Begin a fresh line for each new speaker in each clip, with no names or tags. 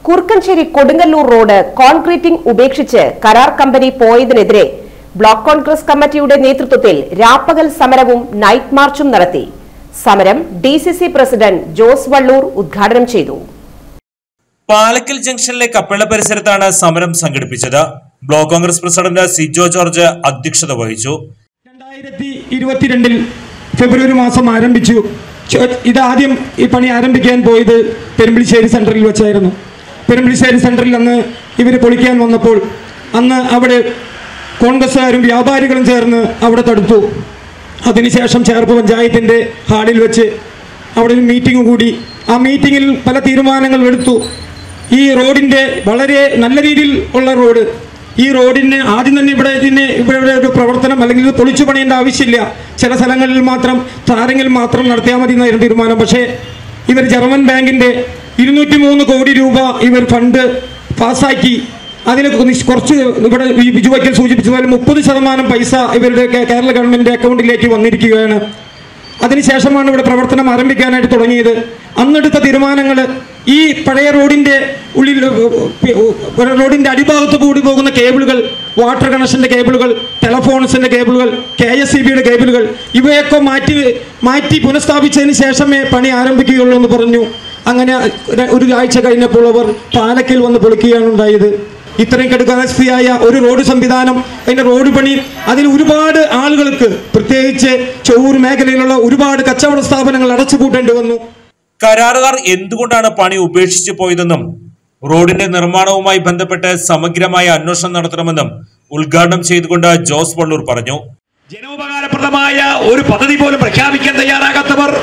Kurukkanchery Kodungallur road concreting ഉപേക്ഷിച്ച് കരാർ company പോയതിനെതിരെ block Congress കമ്മിറ്റിയുടെ നേതൃത്വത്തിൽ രാപ്പകൽ സമരവും നൈറ്റ് മാർച്ചും നടത്തി സമരം ഡി പ്രസിഡന്റ് ജോസ് വള്ളൂർ ഉദ്ഘാടനം ചെയ്തു
പാലക്കൽ ജംഗ്ഷനിലെ കപ്പിള പരിസരത്താണ് സമരം സംഘടിപ്പിച്ചത് ബ്ലോക്ക് കോൺഗ്രസ് പ്രസിഡന്റ് സിജോ ജോർജ് അധ്യക്ഷത വഹിച്ചു
രണ്ടായിരത്തി ഇരുപത്തിരണ്ടിൽ ഫെബ്രുവരി മാസം ആരംഭിച്ചു ചോ- ഇതാദ്യം ഈ പണി ആരംഭിക്കാൻ പോയത് പെരുമ്പിളിശ്ശേരി സെൻറ്ററിൽ വെച്ചായിരുന്നു പെരുമ്പിളിശ്ശേരി സെൻറ്ററിൽ അന്ന് ഇവർ പൊളിക്കാൻ വന്നപ്പോൾ അന്ന് അവിടെ കോൺഗ്രസ്സുകാരും വ്യാപാരികളും ചേർന്ന് അവിടെ തടുത്തു അതിനുശേഷം ചേർപ്പ് പഞ്ചായത്തിൻ്റെ ഹാളിൽ വെച്ച് അവിടെ ഒരു മീറ്റിംഗ് കൂടി ആ മീറ്റിങ്ങിൽ പല തീരുമാനങ്ങൾ എടുത്തു ഈ റോഡിൻ്റെ വളരെ നല്ല രീതിയിൽ ഉള്ള റോഡ് ഈ റോഡിന് ആദ്യം തന്നെ ഇവിടെ ഇതിന് ഇവിടെ ഒരു പ്രവർത്തനം അല്ലെങ്കിൽ ഇത് പൊളിച്ചു പണിയേണ്ട ആവശ്യമില്ല ചില സ്ഥലങ്ങളിൽ മാത്രം താരങ്ങളിൽ മാത്രം നടത്തിയാൽ മതി എന്നായിരുന്നു തീരുമാനം പക്ഷേ ഇവർ ജർമ്മൻ ബാങ്കിൻ്റെ ഇരുന്നൂറ്റി മൂന്ന് കോടി രൂപ ഇവർ ഫണ്ട് പാസ്സാക്കി അതിന് നിശ്- കുറച്ച് ഇവിടെ ഈ ബിജു വയ്ക്കൽ സൂചിപ്പിച്ചതുപോലെ മുപ്പത് ശതമാനം പൈസ ഇവരുടെ കേ- കേരള ഗവൺമെൻറ് അക്കൗണ്ടിലേക്ക് വന്നിരിക്കുകയാണ് അതിനുശേഷമാണ് ഇവിടെ പ്രവർത്തനം ആരംഭിക്കാനായിട്ട് തുടങ്ങിയത് അന്നെടുത്ത തീരുമാനങ്ങൾ ഈ പഴയ റോഡിൻ്റെ ഉള്ളിൽ ഏർ, റോഡിൻ്റെ അടിഭാഗത്ത് കൂടി പോകുന്ന കേബിളുകൾ വാട്ടർ കണക്ഷൻ്റെ കേബിളുകൾ ടെലഫോൺസിൻ്റെ കേബിളുകൾ കെ എസ് ഇ ബിയുടെ കേബിളുകൾ ഇവയൊക്കെ മാറ്റി മാറ്റി പുനഃസ്ഥാപിച്ചതിന് ശേഷമേ പണി ആരംഭിക്കുകയുള്ളൂ എന്ന് പറഞ്ഞു അങ്ങനെ ര- ഒരു ആഴ്ച കഴിഞ്ഞപ്പോൾ അവർ പാലക്കിൽ വന്ന് പൊളിക്കുകയാണ് ഉണ്ടായത് ഇത്രയും കടുകാവസ്ഥയായ ഒരു റോഡ് സംവിധാനം അതിന്റെ റോഡ് പണി അതിൽ ഒരുപാട് ആളുകൾക്ക് പ്രത്യേകിച്ച് ചൊവ്വൂർ മേഖലയിലുള്ള ഒരുപാട് കച്ചവട സ്ഥാപനങ്ങൾ അടച്ചുപൂട്ടേണ്ടി വന്നു
കരാറുകാർ എന്തുകൊണ്ടാണ് പണി ഉപേക്ഷിച്ചു പോയതെന്നും റോഡിന്റെ നിർമ്മാണവുമായി ബന്ധപ്പെട്ട് സമഗ്രമായ അന്വേഷണം നടത്തണമെന്നും ഉദ്ഘാടനം ചെയ്തുകൊണ്ട് ജോസ് വള്ളൂർ പറഞ്ഞു
ജനോപകാരപ്രദമായ ഒരു പദ്ധതി പോലും പ്രഖ്യാപിക്കാൻ തയ്യാറാകാത്തവർ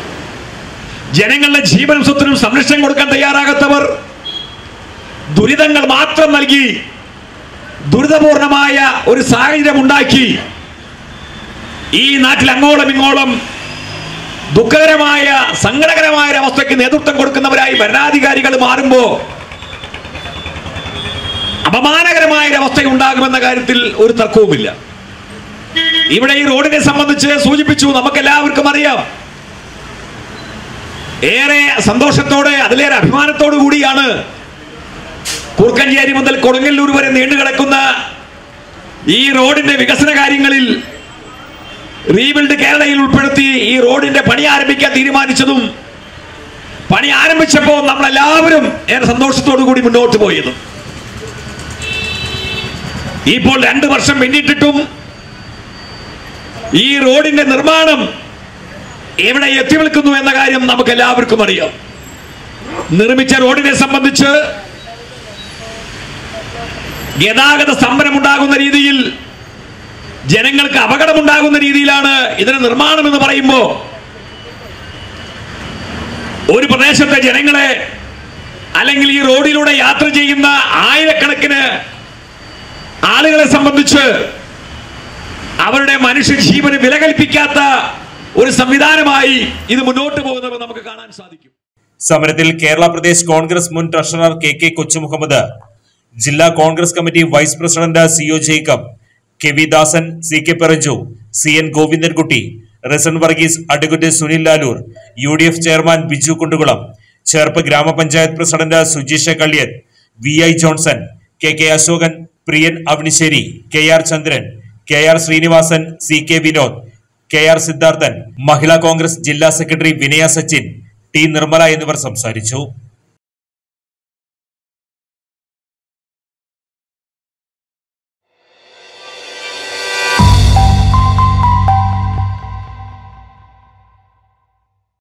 ജനങ്ങളുടെ ജീവനും സ്വത്തിനും സംരക്ഷണം കൊടുക്കാൻ തയ്യാറാകാത്തവർ ദുരിതങ്ങൾ മാത്രം നൽകി ദുരിതപൂർണമായ ഒരു സാഹചര്യം ഉണ്ടാക്കി ഈ നാട്ടിൽ അങ്ങോളം ഇങ്ങോളം ദുഃഖകരമായ സങ്കടകരമായ ഒരു അവസ്ഥയ്ക്ക് നേതൃത്വം കൊടുക്കുന്നവരായി ഭരണാധികാരികൾ മാറുമ്പോ അപമാനകരമായ ഒരു അവസ്ഥ ഉണ്ടാകുമെന്ന കാര്യത്തിൽ ഒരു തർക്കവുമില്ല ഇവിടെ ഈ റോഡിനെ സംബന്ധിച്ച് സൂചിപ്പിച്ചു നമുക്കെല്ലാവർക്കും അറിയാം ഏറെ സന്തോഷത്തോടെ അതിലേറെ അഭിമാനത്തോടു കൂടിയാണ് കൂർക്കഞ്ചേരി മുതൽ കൊടുങ്ങല്ലൂർ വരെ നീണ്ടു കിടക്കുന്ന ഈ റോഡിന്റെ വികസന കാര്യങ്ങളിൽ റീബിൽഡ് കേരളയിൽ ഉൾപ്പെടുത്തി ഈ റോഡിന്റെ പണി ആരംഭിക്കാൻ തീരുമാനിച്ചതും പണി ആരംഭിച്ചപ്പോൾ നമ്മളെല്ലാവരും ഏറെ സന്തോഷത്തോടു കൂടി മുന്നോട്ട് പോയതും ഇപ്പോൾ രണ്ട് വർഷം പിന്നിട്ടിട്ടും ഈ റോഡിന്റെ നിർമ്മാണം എവിടെ എത്തി നിൽക്കുന്നു എന്ന കാര്യം നമുക്ക് എല്ലാവർക്കും അറിയാം നിർമ്മിച്ച റോഡിനെ സംബന്ധിച്ച് ഗതാഗത സ്തംഭനം ഉണ്ടാകുന്ന രീതിയിൽ ജനങ്ങൾക്ക് അപകടമുണ്ടാകുന്ന രീതിയിലാണ് ഇതിന് നിർമ്മാണം എന്ന് പറയുമ്പോൾ ഒരു പ്രദേശത്തെ ജനങ്ങളെ അല്ലെങ്കിൽ ഈ റോഡിലൂടെ യാത്ര ചെയ്യുന്ന ആയിരക്കണക്കിന് ആളുകളെ സംബന്ധിച്ച് അവരുടെ മനുഷ്യ ജീവന് വില കൽപ്പിക്കാത്ത ഒരു സംവിധാനമായി ഇത് മുന്നോട്ട് പോകുന്നത് നമുക്ക് കാണാൻ സാധിക്കും
സമരത്തിൽ കേരള പ്രദേശ് കോൺഗ്രസ് മുൻ ട്രഷറർ കെ കെ കൊച്ചുമുഹമ്മദ് ജില്ലാ Congress committee vice president C O Jacob K V Dasan C K Peraju C N Govindankutty Rasan Varghese advocate Sunil Lalur U D F chairman Biju Kundukulam Cherpu ഗ്രാമപഞ്ചായത്ത് president Sujeesha Kalliyan V I Johnson K K Ashokan Priyan Avanisseri K R Chandran K R Srinivasan C K Vinod K R Siddharthan Mahila Congress ജില്ലാ secretary വിനയ Sachin T Nirmala എന്നിവർ സംസാരിച്ചു